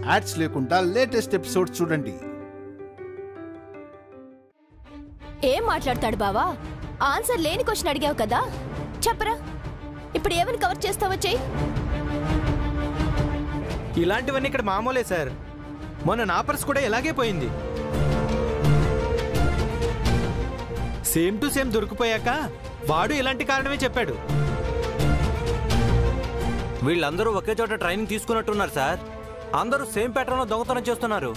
Ads లేకుండా latest episode చూడండి ఏం మాట్లాడతాడు బావా ఆన్సర్ లేని క్వశ్చన్ అడిగావు కదా చెప్పరా ఇప్పుడు ఏమని కవర్ చేస్తావో చెయ్యి ఇలాంటివన్నీ ఇక్కడ మామూలే సార్ మొన్న నా పర్స్ కూడా ఇలాగే పోయింది సేమ్ టు సేమ్ దొరికిపోయాక వాడు ఇలాంటి కారణమే చెప్పాడు వీళ్ళందరూ ఒకే చోట ట్రైనింగ్ తీసుకున్నట్టున్నారు సార్ అందరూ సేమ్ ప్యాటర్న్లో దొంగతనం చేస్తున్నారు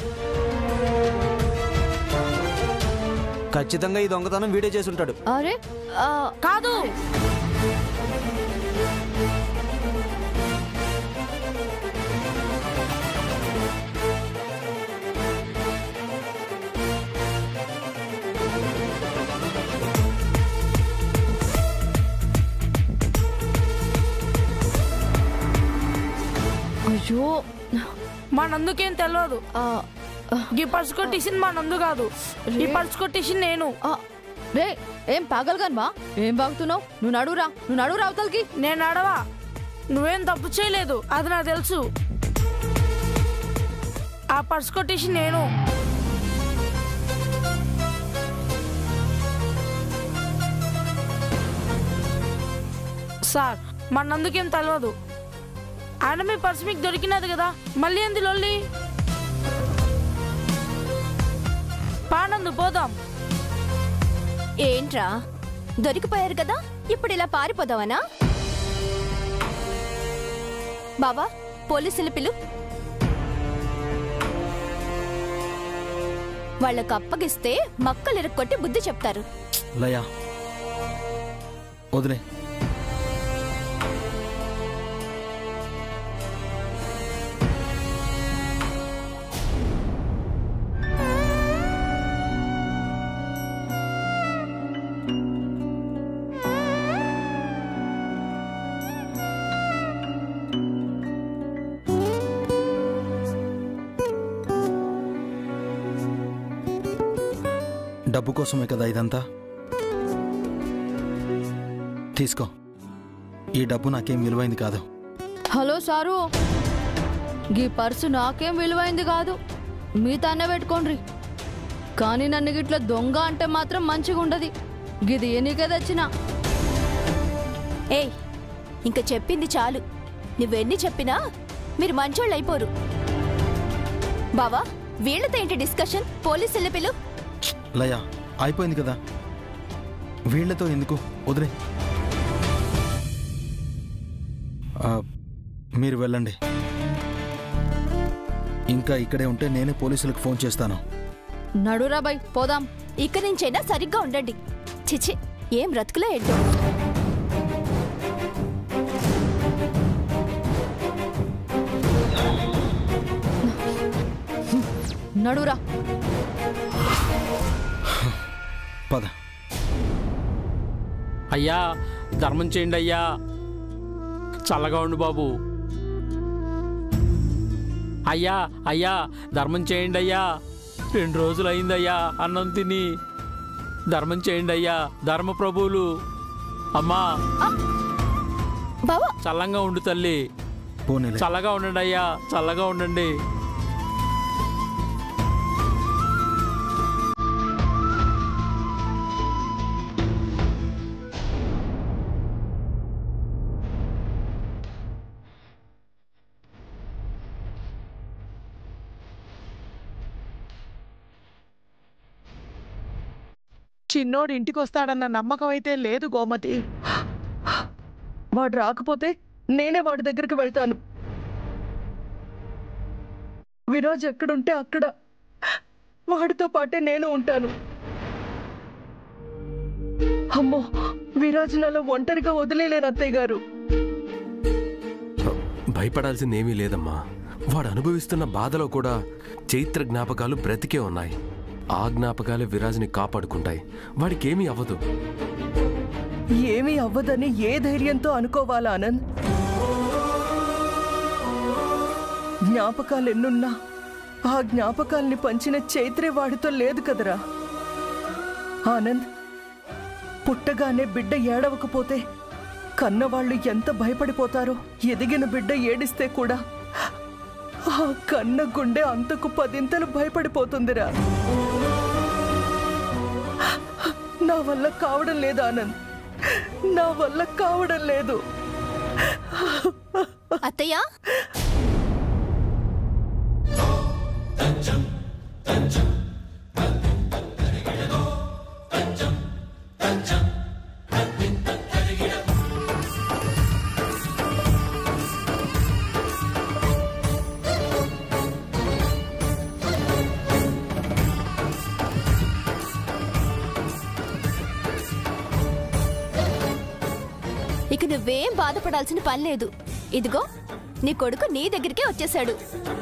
ఖచ్చితంగా ఈ దొంగతనం వీడియో చేసి ఉంటాడు అరే ఆ, కాదు అయ్యో మా నందుకేం తెలియదు ఆ, ఈ పర్సు కొట్టేసింది మా నందు కాదు ఈ పర్సు కొట్టేసింది నేను ఆ, రే ఏం పాగలగాన్వా ఏం బాగుతున్నావు నువ్వు నడురా నువ్వు నడురా అవతలకి నేను అడవా నువ్వేం తప్పు చేయలేదు అది నాకు తెలుసు ఆ పర్సు కొట్టేసి నేను సార్ మా నందుకేం తెలియదు ఆయన మీ పర్సు మీకు దొరికినది కదా మళ్ళీ ఏంది లొల్లి పానందు పోదాం ఏంట్రా దొరికిపోయారు కదా ఇప్పుడు ఇలా పారిపోదావనా బావా పోలీసులు పిలు వాళ్ళకు అప్పగిస్తే మక్కలు ఇరుక్కొట్టి బుద్ధి చెప్తారు లయా వదిలే డబ్బు కోసమే కదా ఇదంతా తీసుకో ఈ డబ్బు నాకేం విలువైంది కాదు హలో సారు గీ పర్సు నాకేం విలువైంది కాదు మీ తన్నే పెట్టుకోండ్రి కానీ నన్ను గిట్ల దొంగ అంటే మాత్రం మంచిగా ఉండదు గిది ఎన్నికే తెచ్చినా ఏయ్ ఇంక చెప్పింది చాలు నువ్వెన్ని చెప్పినా మీరు మంచోళ్ళు అయిపోరు బావా వీళ్ళతో ఏంటి డిస్కషన్ పోలీసుల పిలు లయా అయిపోయింది కదా వీళ్లతో ఎందుకు వదిలే ఆ, మీరు వెళ్ళండి ఇంకా ఇక్కడే ఉంటే నేనే పోలీసులకు ఫోన్ చేస్తాను నడురా బై పోదాం ఇక్కడి నుంచైనా సరిగ్గా ఉండండి చిచి ఏం బ్రతుకులో ఏంటో నడురా పద అయ్యా ధర్మం చేయండి అయ్యా చల్లగా ఉండు బాబు అయ్యా అయ్యా ధర్మం చేయండి అయ్యా రెండు రోజులు అయిందయ్యా అన్నం తిని ధర్మం చేయండి అయ్యా ధర్మ ప్రభువులు అమ్మా బావా చల్లంగా ఉండు తల్లి పోనీలే చల్లగా ఉండండి అయ్యా చల్లగా ఉండండి చిన్నోడు ఇంటికి వస్తాడన్న నమ్మకం అయితే లేదు గోమతి వాడు రాకపోతే నేనే వాడి దగ్గరికి వెళ్తాను విరాజ్ ఎక్కడుంటే అక్కడ వాడితో పాటే నేను ఉంటాను అమ్మో విరాజ్ నలో ఒంటరిగా వదిలేలేను అత్తయ్య గారు భయపడాల్సిందేమీ లేదమ్మా వాడు అనుభవిస్తున్న బాధలో కూడా చైత్ర జ్ఞాపకాలు బ్రతికే ఉన్నాయి ఆ జ్ఞాపకాలే విరాజ్ని కాపాడుకుంటాయి వాడికేమీ అవ్వదు ఏమీ అవ్వదని ఏ ధైర్యంతో అనుకోవాలా ఆనంద్ జ్ఞాపకాలు ఎన్నున్నా ఆ జ్ఞాపకాల్ని పంచిన చైత్రే వాడితో లేదు కదరా ఆనంద్ పుట్టగానే బిడ్డ ఏడవకపోతే కన్నవాళ్ళు ఎంత భయపడిపోతారో ఎదిగిన బిడ్డ ఏడిస్తే కూడా ఆ కన్న గుండె అంతకు పదింతలు భయపడిపోతుందిరా నా వల్ల కావడం లేదు ఆనంద్ నా వల్ల కావడం లేదు అత్తయ్య ఇక నువ్వేం బాధపడాల్సిన పని లేదు ఇదిగో నీ కొడుకు నీ దగ్గరికే వచ్చేసాడు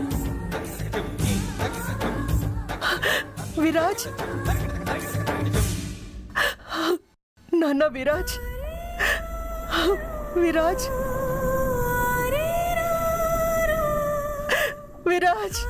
విరాజ్ నాన్న విరాజ్ విరాజ్ విరాజ్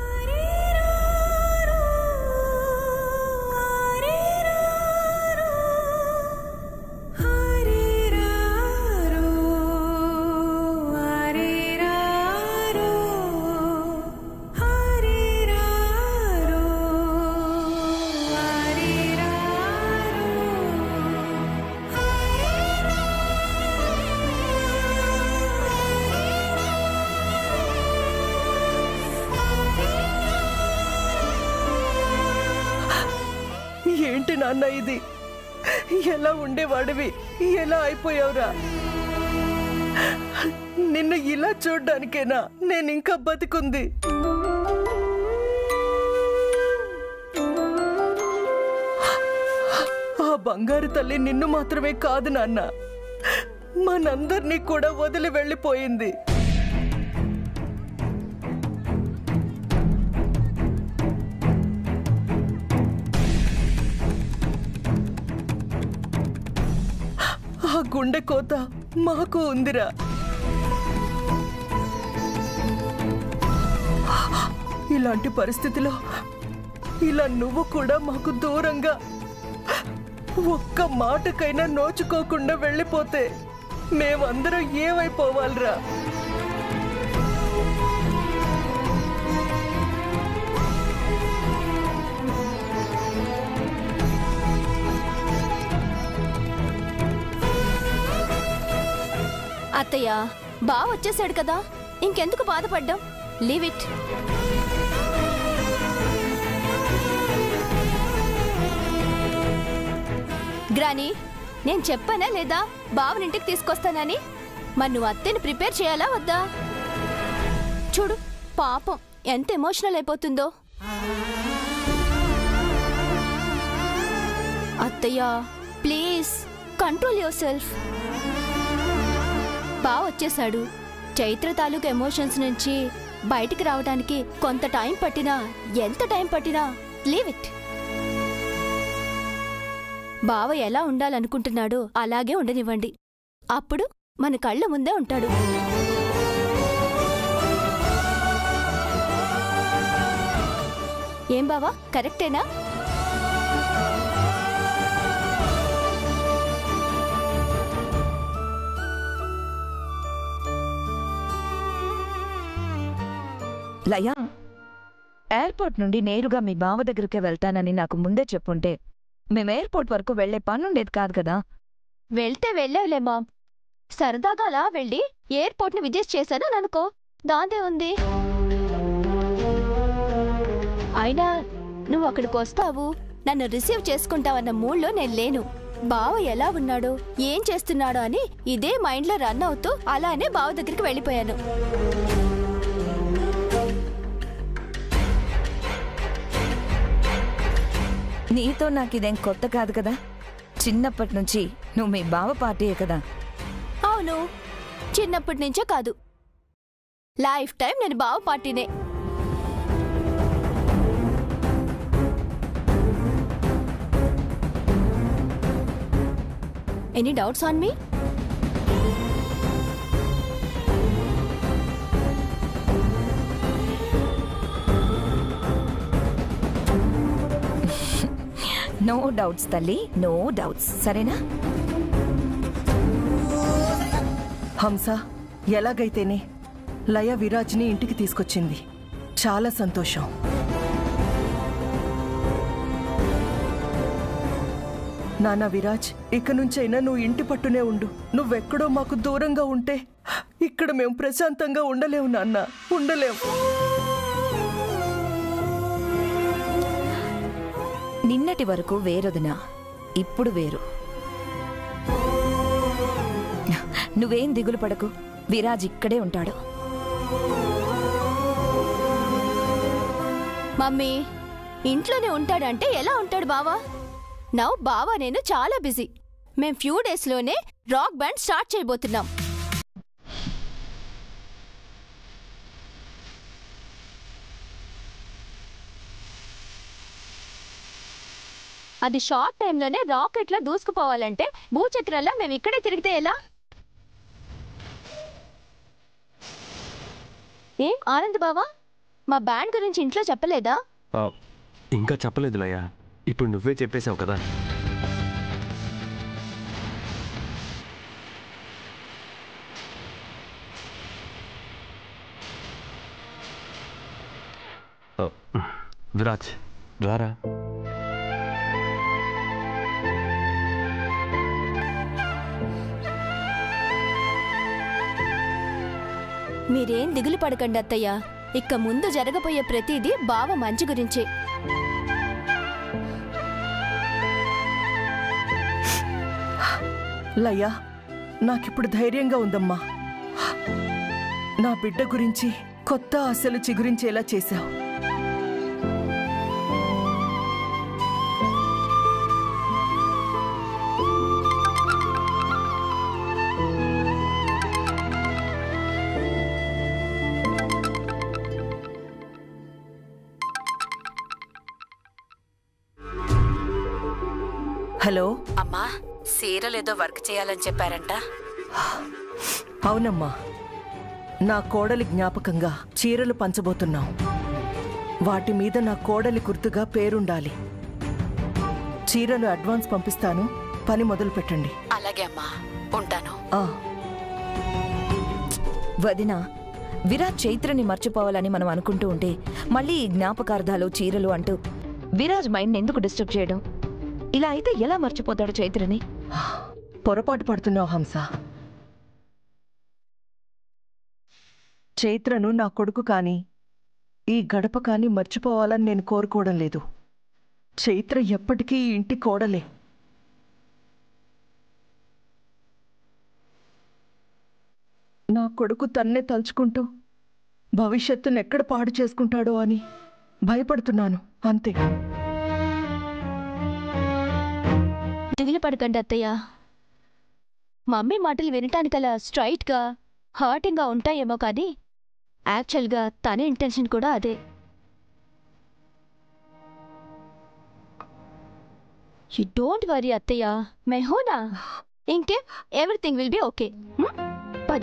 ఏంటి నాన్న ఇది ఎలా ఉండేవాడివి ఎలా అయిపోయావురా నిన్ను ఇలా చూడ్డానికేనా నేను ఇంకా బతికుంది ఆ బంగారు తల్లి నిన్ను మాత్రమే కాదు నాన్న మనందరినీ కూడా వదిలి వెళ్ళిపోయింది ఆ గుండె కోత మాకు ఉందిరా ఇలాంటి పరిస్థితిలో ఇలా నువ్వు కూడా మాకు దూరంగా ఒక్క మాటకైనా నోచుకోకుండా వెళ్ళిపోతే మేమందరం ఏమైపోవాలిరా అత్తయ్య బా వచ్చేసాడు కదా ఇంకెందుకు బాధపడ్డాం లీవ్ ఇట్ గ్రాని నేను చెప్పానా లేదా బావని ఇంటికి తీసుకొస్తానని మరి నువ్వు అత్తని ప్రిపేర్ చేయాలా వద్దా చూడు పాపం ఎంత ఎమోషనల్ అయిపోతుందో అత్తయ్య ప్లీజ్ కంట్రోల్ యువర్ సెల్ఫ్ బావ వచ్చేసాడు చైత్ర తాలూకు ఎమోషన్స్ నుంచి బయటికి రావడానికి కొంత టైం పట్టినా ఎంత టైం పట్టినా లీవ్ ఇట్ బావ ఎలా ఉండాలనుకుంటున్నాడో అలాగే ఉండనివ్వండి అప్పుడు మన కళ్ళ ముందే ఉంటాడు ఏం బావా కరెక్టేనా లయ ఎయిర్పోర్ట్ నుండి నేరుగా మీ బావ దగ్గరికి వెళ్తానని నాకు ముందే చెప్పుంటే మేము ఎయిర్పోర్ట్ వరకు వెళ్లే పనుండేది కాదు కదా వెళ్తే వెళ్ళావులే మామ్ సరదాగా అలా వెళ్ళి ఎయిర్పోర్ట్ని విజిట్ చేశానని అనుకో దాందే ఉంది అయినా నువ్వు అక్కడికి వస్తావు నన్ను రిసీవ్ చేసుకుంటావన్న మూడ్లో నేను లేను బావ ఎలా ఉన్నాడో ఏం చేస్తున్నాడో అని ఇదే మైండ్లో రన్ అవుతూ అలానే బావ దగ్గరికి వెళ్ళిపోయాను నీతో నాకు ఇదేం కొత్త కాదు కదా చిన్నప్పటి నుంచి నువ్వు మీ బావ పార్టీయే కదా అవును చిన్నప్పటి నుంచే కాదు లైఫ్ టైం నేను బావ పార్టీనే any doubts on me no doubts తల్లి నో డౌట్స్ సరేనా హంస ఎలాగైతేనే లయ విరాజ్ని ఇంటికి తీసుకొచ్చింది చాలా సంతోషం నాన్న విరాజ్ ఇక నుంచైనా నువ్వు ఇంటి పట్టునే ఉండు నువ్వెక్కడో మాకు దూరంగా ఉంటే ఇక్కడ మేము ప్రశాంతంగా ఉండలేము నాన్న ఉండలేము నిన్నటి వరకు వేరొదినా ఇప్పుడు వేరు నువ్వేం దిగులు పడకు విరాజ్ ఇక్కడే ఉంటాడు మమ్మీ ఇంట్లోనే ఉంటాడంటే ఎలా ఉంటాడు బావా నవ్ బావా నేను చాలా బిజీ మేం ఫ్యూ డేస్లోనే రాక్ బ్యాండ్ స్టార్ట్ చేయబోతున్నాం అది షార్ట్ టైంలోనే రాకెట్లో దూసుకుపోవాలంటే భూచక్రంలో మేము ఇక్కడే తిరిగితే ఎలా ఏం ఆనంద్ బావా మా బ్యాండ్ గురించి ఇంట్లో చెప్పలేదా ఆ, ఇంకా చెప్పలేదు లయ ఇప్పుడు నువ్వే చెప్పేశావు కదా ఆ, విరాజ్ ద్వారా మీరేం దిగులు పడకండి అత్తయ్య ఇక ముందు జరగబోయే ప్రతిదీ బావ మంచి గురించే లయ్యా నాకిప్పుడు ధైర్యంగా ఉందమ్మా నా బిడ్డ గురించి కొత్త ఆశలు చిగురించేలా చేశావు హలో అమ్మా సీరియల్ ఏదో వర్క్ చేయాలని చెప్పారంట అవునమ్మా నా కోడలి జ్ఞాపకంగా చీరలు పంచబోతున్నాం వాటి మీద నా కోడలి గుర్తుగా పేరుండాలి చీరలు అడ్వాన్స్ పంపిస్తాను పని మొదలు పెట్టండి అలాగే అమ్మా ఉంటాను ఆ, వదిన విరాజ్ చైత్రని మర్చిపోవాలని మనం అనుకుంటూ ఉంటే మళ్ళీ ఈ జ్ఞాపకార్థాలు చీరలు అంటూ విరాజ్ మైండ్ ఎందుకు డిస్టర్బ్ చేయడం ఇలా అయితే ఎలా మర్చిపోతాడు చైత్రని పొరపాటు పడుతున్నావు హంస చైత్రను నా కొడుకు కాని ఈ గడప కాని మర్చిపోవాలని నేను కోరుకోవడం లేదు చైత్ర ఎప్పటికీ ఈ ఇంటి కోడలే నా కొడుకు తన్నే తలుచుకుంటూ భవిష్యత్తును ఎక్కడ పాడు చేసుకుంటాడో అని భయపడుతున్నాను అంతే దిగులు పడకండి అత్తయ్య మమ్మీ మాటలు వినటానికలా స్ట్రైట్గా హర్టింగ్గా ఉంటాయేమో కానీ యాక్చువల్గా తన ఇంటెన్షన్ కూడా అదే యు డోంట్ వరీ అత్తయ్య మెహోనా ఇంకే ఎవ్రీథింగ్ విల్ బి ఓకే పద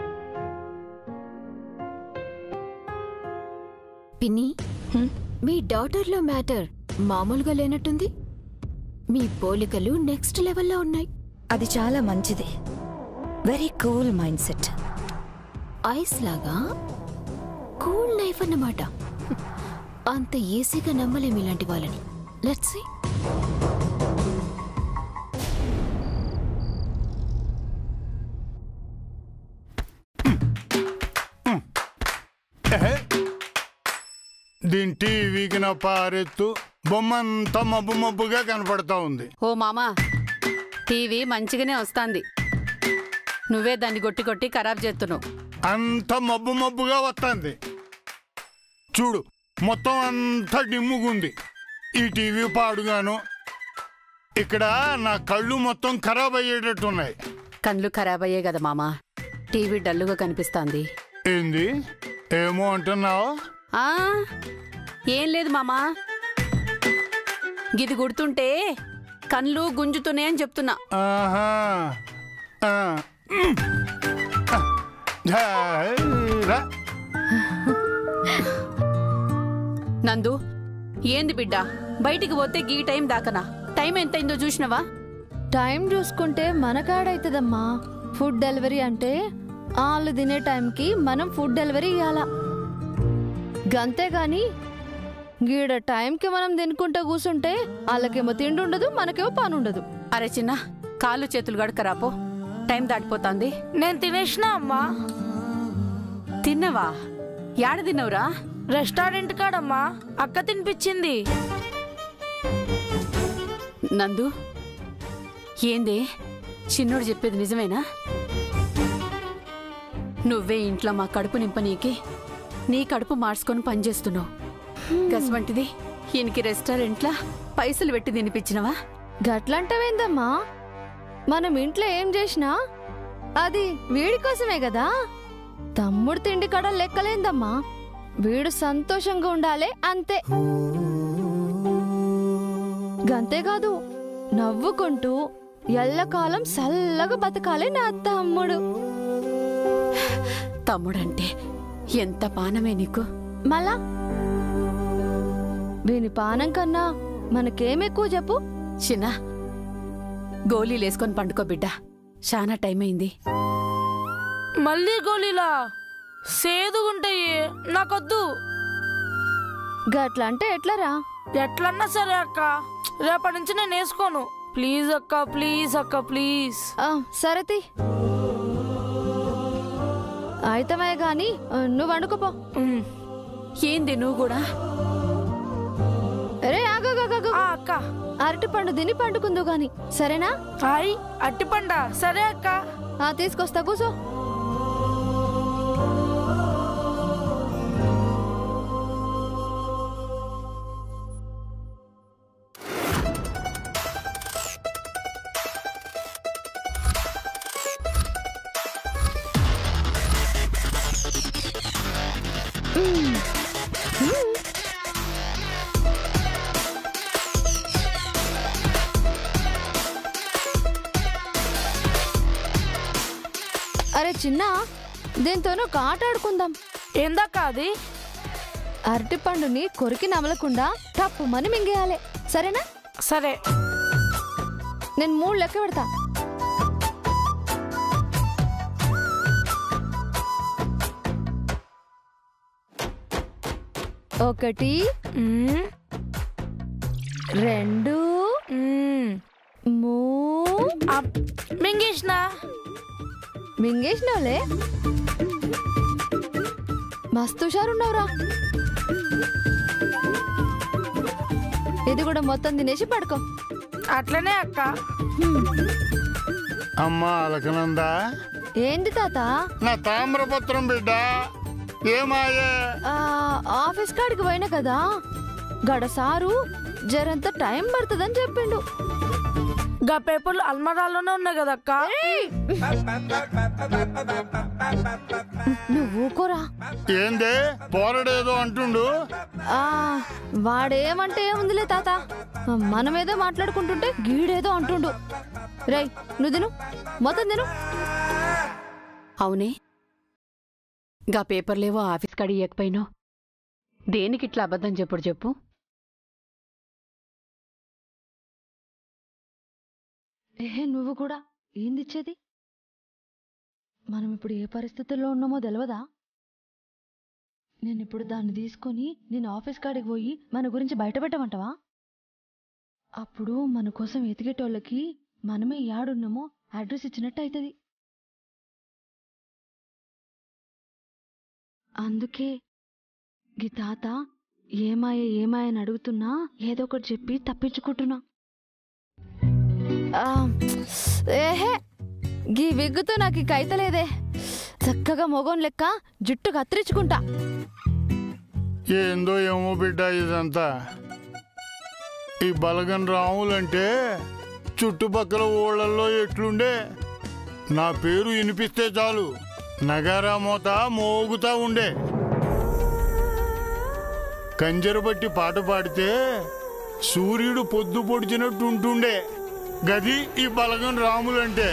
పిన్ని మీ డాటర్లో మ్యాటర్ మామూలుగా లేనట్టుంది మీ పోలికలు నెక్స్ట్ లెవెల్లో ఉన్నాయి అది చాలా మంచిది very cool mindset ice లాగా కూల్ లైఫ్ అన్నమాట అంత ఈజీగా నమ్మలేం ఇలాంటి వాళ్ళని లెట్స్ సీ దీని టీవీకి నా పారెత్తు బొమ్మంతా మబ్బు మబ్బుగా కనపడతా ఉంది ఓ మామా టీవీ మంచిగానే వస్తాంది నువ్వే దాన్ని కొట్టి కొట్టి ఖరాబ్ చేస్తున్నావు అంత మబ్బు మబ్బుగా వస్తుంది చూడు మొత్తం అంతా డిమ్ముగుంది ఈ టీవీ పాడుగాను ఇక్కడ నా కళ్ళు మొత్తం ఖరాబ్ అయ్యేటట్టున్నాయి కళ్ళు ఖరాబ్ అయ్యే కదా మామా టీవీ డల్లుగా కనిపిస్తాంది ఏంది ఏమో అంటున్నావు ఆ ఏం లేదు మామా గిది గుర్తుంటే కళ్ళు గుంజుతున్నాయని చెప్తున్నా ఆహా ఆ, ఉమ్. ఆ, ధా, రా. నందు ఏంది బిడ్డ బయటికి పోతే గీ టైం దాకనా టైం ఎంతైందో చూసినవా టైం చూసుకుంటే మనకాడైతుందమ్మా ఫుడ్ డెలివరీ అంటే వాళ్ళు తినే టైంకి మనం ఫుడ్ డెలివరీ ఇవ్వాలా గంతే గాని గీడ టైంకి మనం తినుకుంటా కూసుంటే వాళ్ళకేమో తిండి ఉండదు మనకేమో పని ఉండదు అరే చిన్న కాళ్ళు చేతులు గడకరాపో టైం దాటిపోతుంది నేను తినేసిన అమ్మా తిన్నవా యాడ తిన్నవురా రెస్టారెంట్ కాడమ్మా అక్క తినిపించింది నందు ఏంది చిన్నోడు చెప్పేది నిజమేనా నువ్వే ఇంట్లో మా కడుపు నింపనీకి నీ కడుపు మార్చుకొని పనిచేస్తున్నావు గసవంటిది ఈయనకి రెస్టారెంట్లా పైసలు పెట్టి తినిపించినవా గట్లంటవేందమ్మా మనం ఇంట్లో ఏం చేసినా అది వీడి కోసమే కదా తమ్ముడు తిండి కడ లెక్కలేందమ్మా వీడు సంతోషంగా ఉండాలి అంతే గంతేకాదు నవ్వుకుంటూ ఎల్లకాలం సల్లగా బతకాలి నా తమ్ముడు తమ్ముడంటే ఎంత పానమే నీకు మళ్ళా వీని పానం కన్నా మనకేమెక్కువ చెప్పు చిన్న గోళీలేసుకొని పండుకో బిడ్డ చాలా టైం అయింది మళ్ళీ గోళీలా సేదుగుంటాయి నాకొద్దు గట్లా అంటే ఎట్లరా ఎట్లన్నా సరే అక్క రేపటి నుంచి నేను వేసుకోను ప్లీజ్ అక్క ప్లీజ్ అక్క ప్లీజ్ సరతి అయితమే గాని ఆ, నువ్వు వండుకోపో ఏంది నువ్వు కూడా రే ఆగాగాగాగు. అక్క అరటి పండు తిని పండుకుందు గాని సరేనా హాయ్ అట్టి పండ సరే అక్క ఆ తీసుకొస్తా కూసో అరే చిన్న దీంతోనూ ఒక ఆట ఆడుకుందాం ఏందక్క అది అరటి పండుని కొరికి నమలకుండా టప్పు మని మింగేయాలి సరేనా సరే నేను మూడు లెక్క పెడతా ఒకటి రెండు మూ మింగేసిన మింగేసినావులే మస్తు హుషారున్నావురా ఇది కూడా మొత్తం తినేసి పడుకో అట్లనే అక్క అమ్మా అలకనందా ఏంది తాత నా తామ్రపత్రం బిడ్డ ఏమాయే ఆ, ఆఫీస్ కాడికి పోయినా కదా గడ సారు జరంత టైం పడుతుందని చెప్పిండు గా పేపర్లు అల్మరాలోనే ఉన్నాయి కదా అక్క నువ్వు ఊకోరా ఏందే పోరడేదో అంటుండు ఆ వాడేమంటే ఏముందిలే తాత మనమేదో మాట్లాడుకుంటుంటే గీడేదో అంటుండు రేయ్ నువ్వు తిను మొత్తం తిను అవునే గా పేపర్లేవో ఆఫీస్ కాడి ఇయ్యకపోయినో దేనికి ఇట్లా అబద్ధం చెప్పుడు చెప్పు ఏహే నువ్వు కూడా ఏంది ఇచ్చేది మనం ఇప్పుడు ఏ పరిస్థితుల్లో ఉన్నామో తెలియదా నేను ఇప్పుడు దాన్ని తీసుకొని నేను ఆఫీస్ కాడికి పోయి మన గురించి బయట పెట్టమంటావా అప్పుడు మన కోసం ఎతికేటోళ్ళకి మనమే యాడున్నామో అడ్రస్ ఇచ్చినట్టు అవుతుంది అందుకే గీ తాత ఏమాయ ఏమాయ అని అడుగుతున్నా ఏదో ఒకటి చెప్పి తప్పించుకుంటున్నా ఆ, ఏహే గీ విగ్గుతో నాకు ఈ కైతలేదే చక్కగా మొగం లెక్క జుట్టు కత్తిరించుకుంటా ఏందో ఏమో బిడ్డ ఇదంతా ఈ బలగన్ రాములంటే చుట్టుపక్కల ఊళ్ళల్లో ఎట్లుండే నా పేరు వినిపిస్తే చాలు నగారా మోత మోగుతా ఉండే కంజరు బట్టి పాట పాడితే సూర్యుడు పొద్దు పొడిచినట్టు ఉంటుండే గది ఈ బలగన్ రాములంటే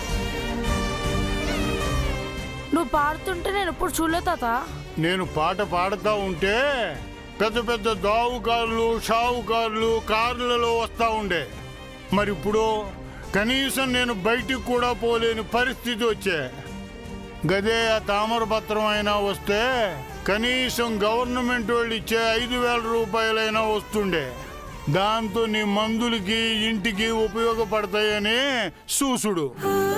నువ్వు పాడుతుంటే నేను ఎప్పుడు చూడలే తాత నేను పాట పాడుతా ఉంటే పెద్ద పెద్ద దావుకారులు షావుకారులు కార్లలో వస్తా ఉండే మరి ఇప్పుడు కనీసం నేను బయటికి కూడా పోలేని పరిస్థితి వచ్చే గదే ఆ తామరపత్రం అయినా వస్తే కనీసం గవర్నమెంట్ వాళ్ళు ఇచ్చే ఐదు వేల రూపాయలైనా వస్తుండే దాంతో నీ మందులకి ఇంటికి ఉపయోగపడతాయని సూసుడు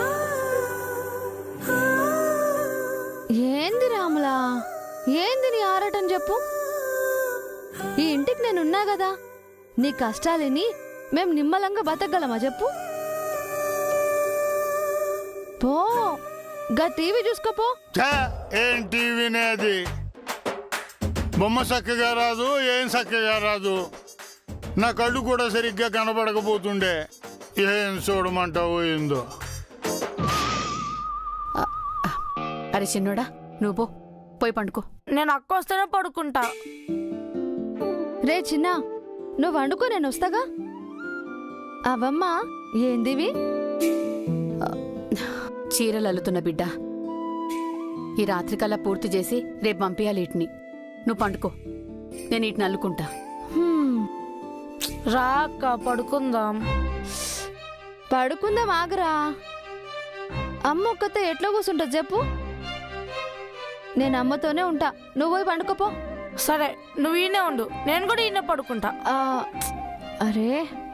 ఏంది రాములా ఏంది నీ ఆరాటం చెప్పు ఈ ఇంటికి నేనున్నా కదా నీ కష్టాలని మేం నిమ్మలంగా బతకగలమా చెప్పు పో గా టీవీ చూసుకోపో ఛే, ఏం టీవీనే అది బొమ్మ చక్కగా రాదు ఏం చక్కగా రాదు నా కళ్ళు కూడా సరిగ్గా కనబడకపోతుండే ఏం చూడమంటావో ఏందో అరే చిన్నోడా నువ్వు పో పోయి పండుకో నేను అక్క వస్తేనే పడుకుంటా రే చిన్న నువ్వు వండుకో నేను వస్తాగా అవమ్మ ఏందివి చీరలు అల్లుతున్న బిడ్డ ఈ రాత్రికల్లా పూర్తి చేసి రేపు పంపించాలి వీటిని నువ్వు పండుకో నేను వీటిని అల్లుకుంటా హ్మ్, రా అక్క పడుకుందాం పడుకుందాం ఆగరా అమ్మ ఒక్కతే ఎట్లా కూర్చుంటుంది చెప్పు నేను అమ్మతోనే ఉంటా నువ్వు పోయి పండుకోపో సరే నువ్వు ఈయనే ఉండు నేను కూడా ఈయన పడుకుంటా ఆ, అరే